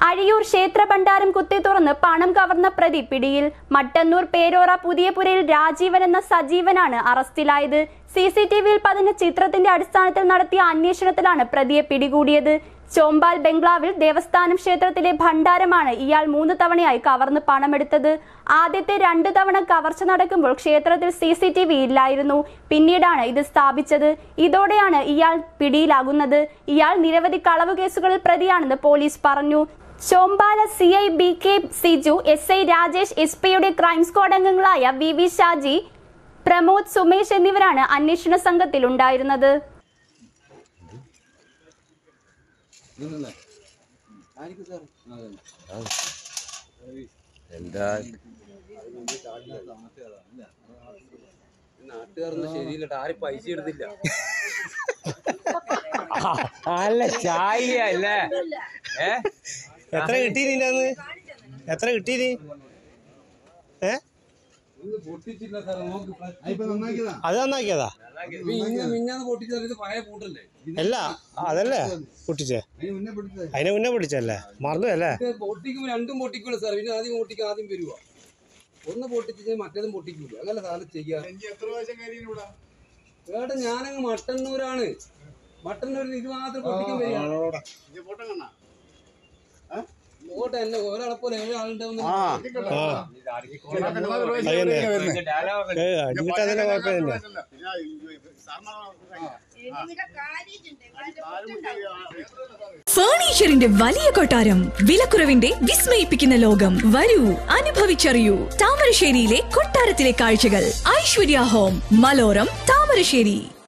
അഴിയൂർ ക്ഷേത്ര ഭണ്ഡാരം കുത്തി തുറന്ന് പണം കവർന്ന പ്രതി പിടിയിൽ മട്ടന്നൂർ പേരോറ പുതിയപുരയിൽ രാജീവൻ എന്ന സജീവനാണ് അറസ്റ്റിലായത് സി സി ടി വിയിൽ പതിഞ്ഞ ചിത്രത്തിന്റെ അടിസ്ഥാനത്തിൽ നടത്തിയ അന്വേഷണത്തിലാണ് പ്രതിയെ പിടികൂടിയത് ചോമ്പാൽ ബംഗ്ലാവിൽ ദേവസ്ഥാനം ക്ഷേത്രത്തിലെ ഭണ്ഡാരമാണ് ഇയാൾ മൂന്ന് തവണയായി കവർന്ന് പണമെടുത്തത് ആദ്യത്തെ രണ്ടു തവണ കവർച്ച നടക്കുമ്പോൾ ക്ഷേത്രത്തിൽ സി സി ടി വി ഇല്ലായിരുന്നു പിന്നീടാണ് ഇത് സ്ഥാപിച്ചത് ഇതോടെയാണ് ഇയാൾ പിടിയിലാകുന്നത് ഇയാൾ നിരവധി കളവ് കേസുകളിൽ പ്രതിയാണെന്ന് പോലീസ് പറഞ്ഞു Chombala C I B K Siju S I Rajesh S പിയുടെ ക്രൈം സ്ക്വാഡ് അംഗങ്ങളായ വി വി ഷാജി പ്രമോദ് സുമേഷ് എന്നിവരാണ് അന്വേഷണ സംഘത്തിൽ ഉണ്ടായിരുന്നത് എന്താ നാട്ടുകാരൊന്നും ശരിയില്ലട്ടോ ആരും പൈസ എടുത്തില്ല അല്ല ചായ അല്ലേ ഏ എത്ര കിട്ടി നിന്റെ എത്ര കിട്ടി നീ ഏ പൊട്ടിച്ചില്ല സാറേ നോക്ക് അത് നന്നാക്കിയതാ മിഞ്ഞ മിഞ്ഞാന്ന് പൊട്ടിച്ചത് ഇത് പഴയ പൂട്ടല്ലേ അല്ല അതല്ലേ പൊട്ടിച്ചേ അതിനെ മുന്നേ പൊട്ടിച്ചല്ലേ മറന്നു അല്ലേ ഇത് പൊട്ടിക്കുമ്പോ രണ്ടും പൊട്ടിക്കൂല സാർ പിന്നെ ആദ്യം പൊട്ടിക്കുക ആദ്യം വരുക ഒന്ന് പൊട്ടിച്ച് മറ്റേതും പൊട്ടിക്കൂല അങ്ങനെ സാധനം ചെയ്യാ വേണ്ട ഞാനങ്ങ് മട്ടന്നൂരാണ് മട്ടന്നൂരിൽ ഇത് മാത്രം പൊട്ടിക്കാൻ വരിക ഓട്ടെ എന്നെ ഒരാളെ പോലെ ഏഴ് ആളുണ്ടാവുന്ന ആ അതന്നെ ഏ അടിമിട്ട് അതിന്റെ കുഴപ്പമില്ല ഫർണിച്ചറിന്റെ വലിയ കൊട്ടാരം വിലക്കുറവിന്റെ വിസ്മയിപ്പിക്കുന്ന ലോകം വരൂ അനുഭവിച്ചറിയൂ താമരശ്ശേരിയിലെ കൊട്ടാരത്തിലെ കാഴ്ചകൾ ഐശ്വര്യ ഹോം മലോരം താമരശ്ശേരി